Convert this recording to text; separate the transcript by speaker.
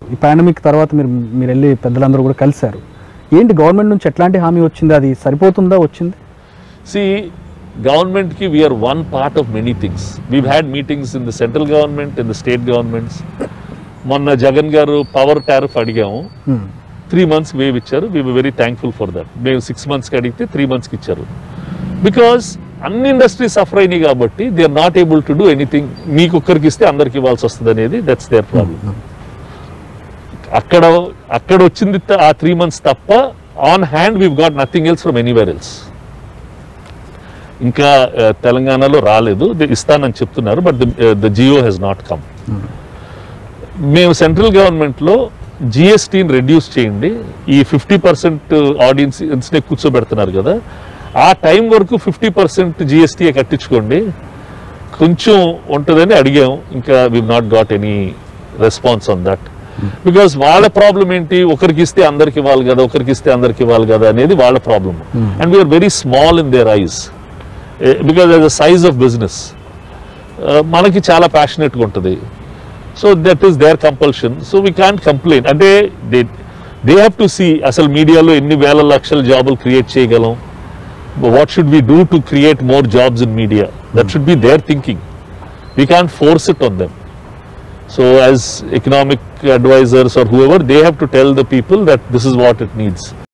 Speaker 1: ఈ పాండమిక్ తర్వాత మీరు మీరు వెళ్ళి పెద్దలందరూ కూడా కలిశారు ఏంటి గవర్నమెంట్ నుంచి ఎట్లాంటి హామీ వచ్చింది అది సరిపోతుందా వచ్చింది
Speaker 2: See, government ki we are one part of many things. We've had meetings in the central government, in the state governments. మొన్న జగన్ గారు పవర్ టారిఫ్ అడిగాము
Speaker 1: Hmm.
Speaker 2: త్రీ మంత్స్ వేవ్ ఇచ్చారు we very thankful for that మేము six మంత్స్కి అడిగితే three మంత్స్కి ఇచ్చారు because అన్ని industries suffer అయినాయి కాబట్టి they are not able to do anything మీకు ఒక్కరికి ఇస్తే అందరికి ఇవ్వాల్సి వస్తుంది అనేది దట్స్ దేర్ ప్రాబ్లం అక్కడ అక్కడ వచ్చింది త- ఆ త్రీ మంత్స్ తప్ప on hand we got nothing else from anywhere else ఇంకా ఆ, తెలంగాణలో రాలేదు ది- ఇస్తానని చెప్తున్నారు but the GO has not come మేము సెంట్రల్ గవర్నమెంట్లో జిఎస్టీని రెడ్యూస్ చేయండి ఈ ఫిఫ్టీ పర్సెంట్ ఆడియన్స్ని కూర్చోబెడుతున్నారు కదా ఆ టైం వరకు ఫిఫ్టీ పర్సెంట్ జిఎస్టీ కట్టించుకోండి కొంచెం ఉంటుందని అడిగాం ఇంకా we not got any response on that because వాళ్ళ ప్రాబ్లం ఏంటి ఒకరికి ఇస్తే అందరికి ఇవ్వాలి కదా ఒకరికి ఇస్తే అందరికి ఇవ్వాలి కదా అనేది వాళ్ళ problem and we are very small in their eyes because as a size of business మనకి చాలా ప్యాషనెట్గా ఉంటుంది so that is their compulsion so we can complain అంటే they they have to see అసలు మీడియాలో ఎన్ని వేల లక్షల జాబులు క్రియేట్ చేయగలం what should we do to create more jobs in media that should be their thinking we can force it on them so as economic advisors are whoever they have to tell the people that this is what it needs